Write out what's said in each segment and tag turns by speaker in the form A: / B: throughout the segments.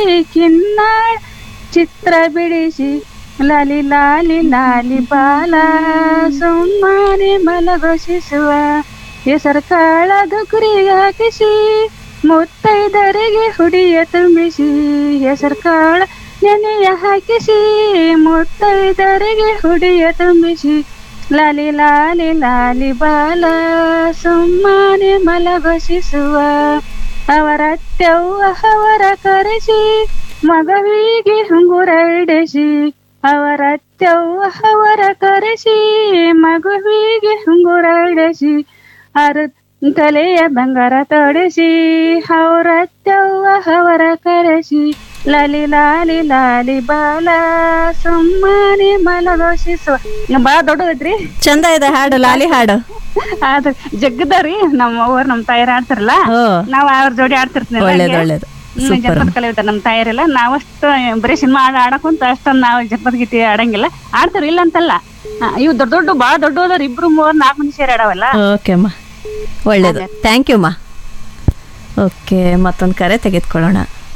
A: ಕಿನ್ನಾಳ ಚಿತ್ರ ಬಿಡಿಸಿ ಲಾಲಿ ಲಾಲಿ ಲಾಲಿ ಬಾಲ ಸುಮ್ಮನೆ ಮಲಗೊಳಿಸುವ ಹೆಸರು ಕಾಳದ ಕುರಿಗೆ ಹಾಕಿಸಿ ಮುತ್ತೈದರಿಗೆ ಹುಡಿಯ ತುಂಬಿಸಿ ಹೆಸರು ಕಾಳ ನೆನೆಯ ಹಾಕಿಸಿ ಮುತ್ತೈದರಿಗೆ ಹುಡಿಯ ತುಂಬಿಸಿ ಲಾಲಿ ಲಾಲಿ ಲಾಲಿ ಬಾಲ ಸುಮ್ಮನೆ ಮಲಗೊಳಿಸುವ ಅವರ ತೆವ್ವ ಅವರ ಕರೆಸಿ ಮಗವಿಗೆ ಹುಂಗುರ ಇಡಿಸಿ ಅವರ ತೆವ್ವ ಅವರ ಕರೆಸಿ ಮಗುವಿಗೆ ಹುಂಗುರ ಇಡಿಸಿ ಅರು ತಲೆಯ ಬಂಗಾರ ತೊಡಿಸಿ ಅವರ ತೆವ್ವ ಅವರ ಕರೆಸಿ ಲಾಲಿ ಲಾಲಿ ಲಾಲಿ ಬಾಲ ಸುಮ್ಮನೆ ಮಲಗೋಸಿಸುವ ಬಾಳ ದೊಡ್ಡದೈತ್ರಿ
B: ಚಂದ ಇದೆ ಹಾಡು ಲಾಲಿ ಹಾಡು
A: ಆದ್ರ ಜಗ್ಗದವ್ರಿ ನಮ್ಮ ಅವ್ರ ನಮ್ ತಾಯಿರ ಆಡ್ತಾರಲ್ಲ
B: ಓ
A: ನಾವ್ ಅವ್ರ ಜೋಡಿ ಆಡ್ತಿರ್ತೀವಿ
B: ಒಳ್ಳೇದು ಒಳ್ಳೇದು ಸೂಪರ್
A: ಜನಪದ ಕಲಿಯುತ್ತಾರ ನಮ್ಮ ತಾಯರೆಲ್ಲ ನಾವಷ್ಟು ಬರೀ ಸಿನಿಮಾ ಹಾಡು ಆಡಕ್ಕಂತ ಅಷ್ಟೊಂದು ನಾವು ಜನಪದ ಗೀತೆ ಆಡಂಗಿಲ್ಲ ಆಡ್ತಾರ ಇಲ್ಲ ಅಂತಲ್ಲ ಆ, ಇವು ದೊಡ್ಡ ದೊಡ್ಡ ಬಾಳ ದೊಡ್ಡವ್ರು ಇಬ್ರು ಮೂರ್ ನಾಲ್ಕು ಮಂದಿ ಸೇರಿ ಆಡವಲ್ಲ
B: ಓಕೆ ಅಮ್ಮ ಒಳ್ಳೇದು ಥ್ಯಾಂಕ್ ಯು ಅಮ್ಮ ಓಕೆ ಮತ್ತೊಂದು ಕರೆ ತೆಗೆದುಕೊಳ್ಳೋಣ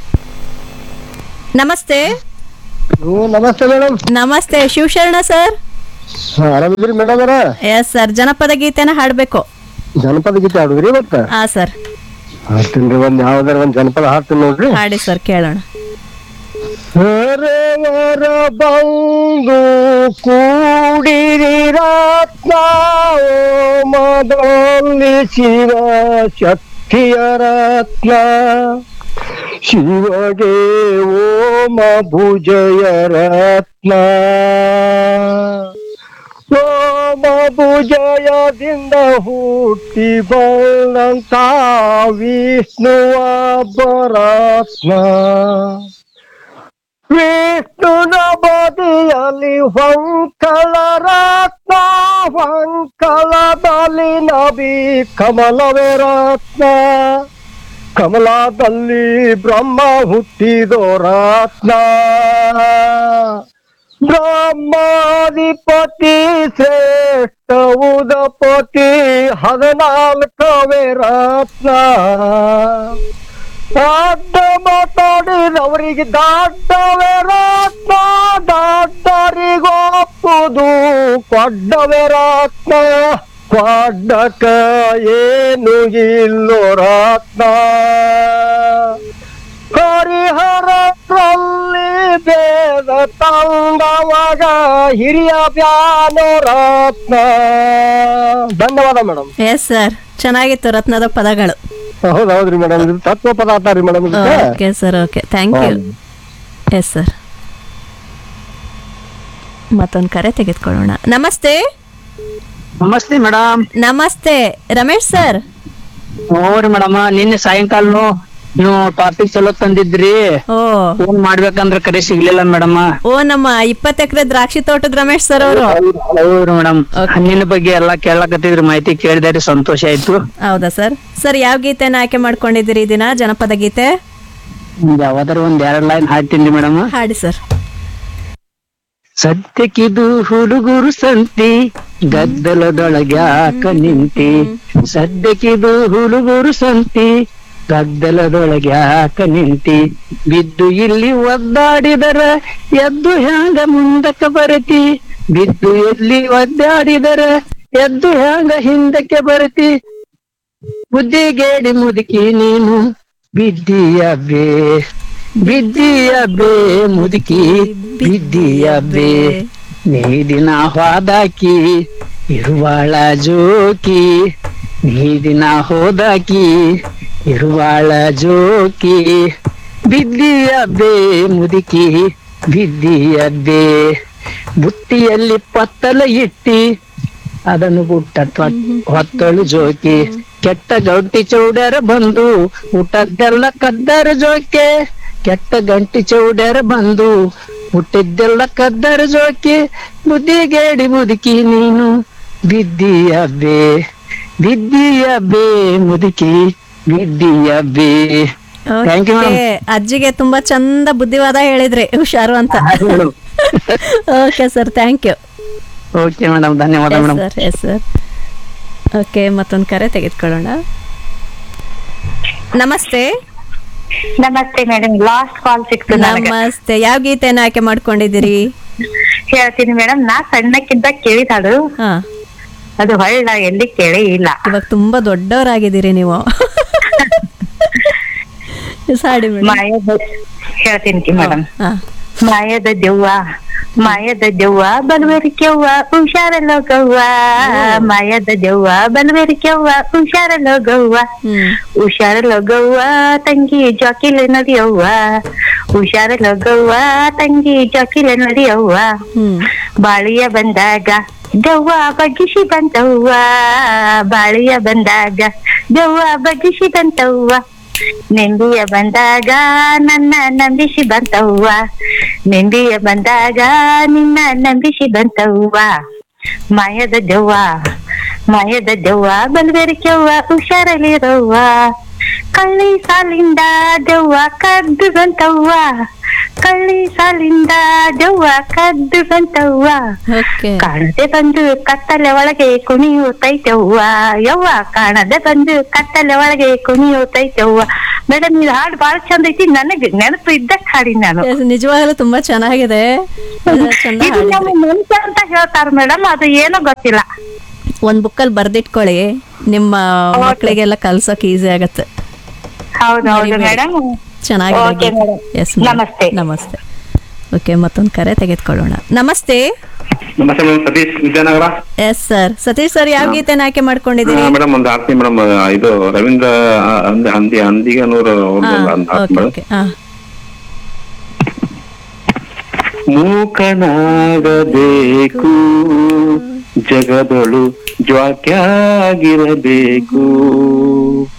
B: ನಮಸ್ತೆ
C: ನಮಸ್ತೆ ಮೇಡಮ್
B: ನಮಸ್ತೆ ಶಿವಶರಣ ಸರ್
C: ಆರಾಮಿದ್ರಿ ಮೇಡಮ್ ಅವರ
B: ಎಸ್ ಸರ್ ಜನಪದ ಗೀತೆನ ಹಾಡಬೇಕು
C: ಜನಪದ ಗೀತೆ ಆಡುದ್ರಿ ಮತ್ತ
B: ಹಾ ಸರ್
C: ಹಾಡ್ತೀನಿ ಒಂದ್ ಯಾವ್ದಾರ ಒಂದ್ ಜನಪದ ಹಾಡ್ತೀನಿ ನೋಡ್ರಿ
B: ಹಾಡಿ ಸರ್ ಕೇಳೋಣ
C: ಸರೋವರ ಬಂದು ಕೂಡಿರಿ ರತ್ನ ಮದಲ್ಲಿ ಶಿವ ಶಕ್ತಿಯ ರತ್ನ ಶಿವಗೆ ಓಮ ಭುಜಯ ರತ್ನ ಓಮ ಭುಜಯದಿಂದ ಹುಟ್ಟಿ ಬಂದಂತ ವಿಷ್ಣುವ ಬರತ್ನ ವಿಷ್ಣುನ ಬದಿಯಲ್ಲಿ ಹೊಂಕಲ ರತ್ನ ಹೊಂಕಲದಲ್ಲಿ ನಬಿ ಕಮಲವೇ ರತ್ನ ಕಮಲದಲ್ಲಿ ಬ್ರಹ್ಮ ಹುಟ್ಟಿದೋ ರತ್ನ ಬ್ರಹ್ಮಾಧಿಪತಿ ಶ್ರೇಷ್ಠ ಉದಪತಿ ಹದಿನಾಲ್ಕವೇ ರತ್ನ ದೊಡ್ಡ ಮಾತಾಡಿದವರಿಗೆ ದಾಡ್ಡವೇ ರತ್ನ ದಾಡ್ಡರಿಗೊಪ್ಪುದು ಕೊಡ್ಡವೇ ರತ್ನ ಕೊಡ್ಡಕ ಏನು ಇಲ್ಲೋ ರತ್ನ ಹರಿಹರಲ್ಲಿ ಬೇದ ತಂದವಾಗ ಹಿರಿಯ ಬ್ಯಾನೋ ರತ್ನ ಧನ್ಯವಾದ ಮೇಡಮ್
B: ಎಸ್ ಸರ್ ಚೆನ್ನಾಗಿತ್ತು ರತ್ನದ ಪದಗಳು
C: ಹೌದ್ ಹೌದ್ರಿ ಮೇಡಮ್ ಇದು ತತ್ವ ಪದಾರ್ಥ ರೀ madam
B: okay sir okay thank you yes sir ಮತ್ತೊಂದು ಕರೆ ತೆಗೆದುಕೊಳ್ಳೋಣ ನಮಸ್ತೆ
D: ನಮಸ್ತೆ ಮೇಡಮ್
B: ನಮಸ್ತೆ ರಮೇಶ್ ಸರ್
D: ನೋಡ್ರಿ ಮೇಡಮ್ ನಿನ್ನೆ ಸಾಯಂಕಾಲ ನೀವು ಟಾಪಿಕ್ ಚಲೋ ತಂದಿದ್ರಿ
B: ಓ
D: ಫೋನ್ ಮಾಡ್ಬೇಕಂದ್ರ ಕರೆ ಸಿಗ್ಲಿಲ್ಲ ಮೇಡಮ್
B: ಓ ನಮ್ಮ ಇಪ್ಪತ್ತು ಎಕರೆ ದ್ರಾಕ್ಷಿ ತೋಟದ ರಮೇಶ್ ಸರ್ ಅವರು
D: ಹೌದ್ರಿ ಮೇಡಮ್ ಹಣ್ಣಿನ ಬಗ್ಗೆ ಎಲ್ಲಾ ಕೇಳಕತ್ತಿದ್ರಿ ಮಾಹಿತಿ ಕೇಳಿದಾರಿ ಸಂತೋಷ ಆಯ್ತು
B: ಹೌದಾ ಸರ್ ಸರ್ ಯಾವ ಗೀತೆನ ಆಯ್ಕೆ ಮಾಡ್ಕೊಂಡಿದ್ದೀರಿ ಈ ದಿನ ಜನಪದ ಗೀತೆ
D: ಯಾವ್ದಾರ ಒಂದ್ ಎರಡ್ ಲೈನ್ ಹಾಡ್ತೀನಿ ಮೇಡಮ್
B: ಹಾಡಿ ಸರ್
D: ಸದ್ಯಕ್ಕಿದು ಹುಡುಗರು ಸಂತಿ ಗದ್ದಲದೊಳಗ್ಯಾಕ ನಿಂತಿ ಸದ್ಯಕ್ಕಿದು ಹುಡುಗರು ಸಂತಿ ಗದ್ದಲದೊಳಗ್ಯಾಕ ನಿಂತಿ ಬಿದ್ದು ಇಲ್ಲಿ ಒದ್ದಾಡಿದರ ಎದ್ದು ಹ್ಯಾಂಗ ಮುಂದಕ್ಕೆ ಬರತಿ ಬಿದ್ದು ಎಲ್ಲಿ ಒದ್ದಾಡಿದರ ಎದ್ದು ಹ್ಯಾಂಗ ಹಿಂದಕ್ಕೆ ಬರತಿ ಬುದ್ಧಿಗೇಡಿ ಮುದುಕಿ ನೀನು ಬಿದ್ದೀಯ ಬೇ ಬಿದ್ದೀಯ ಬೇ ಮುದುಕಿ ಬಿದ್ದೀಯ ಬೇ ನೀದಿನ ಹೋದಾಕಿ ಇರುವಾಳ ಜೋಕಿ ನೀದಿನ ಹೋದಾಕಿ ಇರುವಾಳ ಜೋಕಿ ಬಿದ್ದೀಯ ಬೇ ಮುದುಕಿ ಬಿದ್ದೀಯ ಬೇ ಬುಟ್ಟಿಯಲ್ಲಿ ಪತ್ತಲ ಇಟ್ಟಿ ಅದನ್ನು ಬುಟ್ಟ ತ್ವ- ಹೊತ್ತಳು ಜೋಕಿ ಕೆಟ್ಟ ಗಂಟಿ ಚೌಡ್ಯಾರ ಬಂದು ಊಟದ್ದೆಲ್ಲ ಕದ್ದಾರ ಜೋಕೆ ಕೆಟ್ಟ ಗಂಟಿ ಚೌಡ್ಯಾರ ಬಂದು ಹುಟ್ಟಿದ್ದೆಲ್ಲ ಕದ್ದಾರ ಜೋಕೆ ಬುದ್ಧಿಗೇಡಿ ಮುದುಕಿ ನೀನು ಬಿದ್ದೀಯ ಬೇ ಬಿದ್ದೀಯ ಬೇ ಮುದುಕಿ ಬಿದ್ದೀಯ ಬೇ Thank you, ma'am.
B: ಓಕೆ ಅಜ್ಜಿಗೆ ತುಂಬಾ ಚಂದ ಬುದ್ಧಿವಾದ ಹೇಳಿದ್ರಿ ಹುಷಾರು ಅಂತ okay sir thank you
D: okay madam ಧನ್ಯವಾದ
B: yes
D: madam
B: sir yes sir okay ಮತ್ತೊಂದು ಕರೆ ತೆಗೆದುಕೊಳ್ಳೋಣ ನಮಸ್ತೆ
E: ನಮಸ್ತೆ ಮೇಡಮ್ ಲಾಸ್ಟ್ ಕಾಲ್ ಸಿಕ್ತು ನನಗೆ
B: ನಮಸ್ತೆ ಯಾವ ಗೀತೆನ ಆಯ್ಕೆ ಮಾಡ್ಕೊಂಡಿದ್ದೀರಿ
E: ಹೇಳ್ತೀನಿ ಮೇಡಮ್ ನಾ ಸಣ್ಣಕ್ಕಿದ್ದ ಕೇಳಿದಾಳು
B: ಹಾ
E: ಅದು ಹೊಳ್ಳ ಎಲ್ಲಿ ಕೇಳೇ ಇಲ್ಲ
B: ಇವಾಗ ತುಂಬಾ ದೊಡ್ಡವರಾಗಿದ್ದೀರಿ ನೀವು ಸಾಡಿ ಮೇಡಮ್
E: ಮಾಯದ ಹೇಳ್ತೀನಿ ಮೇಡಮ್
B: ಹಾ
E: ಮಾಯದ ದೆವ್ವ ಮಾಯದ ದೆವ್ವ ಬಲ್ವರಿಕೆವ್ವ ಹುಷಾರಲ್ಲೋಗವ್ವ ಮಾಯದ ದೆವ್ವ ಬಲ್ವರಿಕೆವ್ವ ಹುಷಾರಲ್ಲೋಗವ್ವ
B: ಹ್ಮ್
E: ಹುಷಾರಲ್ಲೋಗವ್ವ ತಂಗಿ ಜಾಕಿಲೆ ನಡಿಯವ್ವ ಹುಷಾರಲ್ಲೋಗವ್ವ ತಂಗಿ ಜಾಕಿಲೆ ನಡಿಯವ್ವ
B: ಹ್ಮ್
E: ಬಾಳಿಯ ಬಂದಾಗ ದೆವ್ವ ಬಗ್ಗಿಸಿ ಬಂತವ್ವ ಬಾಳಿಯ ಬಂದಾಗ ದೆವ್ವ ಬಗ್ಗಿಸಿ ಬಂತವ್ವ ನೆಂಬಿಯ ಬಂದಾಗ ನನ್ನ ನಂಬಿಸಿ ಬಂತವ್ವ ನೆಂಬಿಯ ಬಂದಾಗ ನಿನ್ನ ನಂಬಿಸಿ ಬಂತವ್ವ ಮಾಯದ ದೆವ್ವ ಮಾಯದ ದೆವ್ವ ಬಲ್ಬೇರಿಕೆವ್ವ ಹುಷಾರಲ್ಲಿರವ್ವ ಕಳ್ಳಿ ಸಾಲಿಂದ ದೆವ್ವ ಕದ್ದು ಬಂತವ್ವ ಕಳ್ಳಿ ಸಾಲಿಂದ ದೆವ್ವ ಕದ್ದು ಬಂತವ್ವ
B: ಓಕೆ
E: ಕಾಣದೆ ಬಂದು ಕತ್ತಲೆ ಒಳಗೆ ಕುಣಿಯುತ್ತೈತವ್ವ ಯವ್ವ ಕಾಣದೆ ಬಂದು ಕತ್ತಲೆ ಒಳಗೆ ಕುಣಿಯುತ್ತೈತವ್ವ ಮೇಡಮ್ ಇದು ಹಾಡು ಬಾಳ ಚಂದ ಐತಿ ನನಗೆ ನೆನಪು ಇದ್ದಕ್ ಹಾಡಿ ನಾನು
B: ನಿಜವಾಗ್ಲೂ ತುಂಬಾ ಚೆನ್ನಾಗಿದೆ ಚಂದ
E: ಇದು ನಮ್ಮ ನೆನಪು ಅಂತ ಹೇಳ್ತಾರ ಮೇಡಮ್ ಅದು ಏನೋ ಗೊತ್ತಿಲ್ಲ
B: ಒಂದ್ ಬುಕ್ಕಲ್ಲಿ ಬರ್ದಿಟ್ಕೊಳ್ಳಿ ನಿಮ್ಮ ಮಕ್ಕಳಿಗೆಲ್ಲ ಕಲ್ಸೋಕ್ ಈಸಿ ಆಗತ್ತೆ
E: ಹೌದು ಹೌದು
B: ಮರಿಬೇಡಿ.
E: ಮೇಡಮ್
B: ಚೆನ್ನಾಗಿದೆ
E: Okay, madam.
B: ಎಸ್
E: ನಮಸ್ತೆ.
B: ನಮಸ್ತೆ ಓಕೆ ಮತ್ತೊಂದು ಕರೆ ತೆಗೆದುಕೊಳ್ಳೋಣ ನಮಸ್ತೆ
F: ನಮಸ್ತೆ madam Satish Vidyanagara
B: yes sir Satish sir ಯಾವ ಗೀತೆನ ಆಯ್ಕೆ ಮಾಡ್ಕೊಂಡಿದ್ದೀರಿ
F: ಮೇಡಮ್ ಒಂದು ಆರ್ತಿ ಮೇಡಮ್ ಇದು ರವೀಂದ್ರ ಆ, ಅಂದಿ ಅಂದಿ ಅಂದಿಗನೂರು
B: ಹಾ
F: ಅವ್ರದ್ದು ಒಂದು ಆರ್ತಿ
B: ಓಕೆ
F: ಮೇಡಮ್
B: ಓಕೆ ಹಾ
F: ಮೂಕನಾಗಬೇಕು ಜಗದೊಳು ಜ್ವಾಕ್ಯಾಗಿರಬೇಕು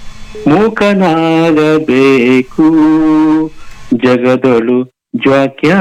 F: ಮೂಕನಾಗಬೇಕು ಜಗದೊಳು ಜ್ವಾಕ್ಯ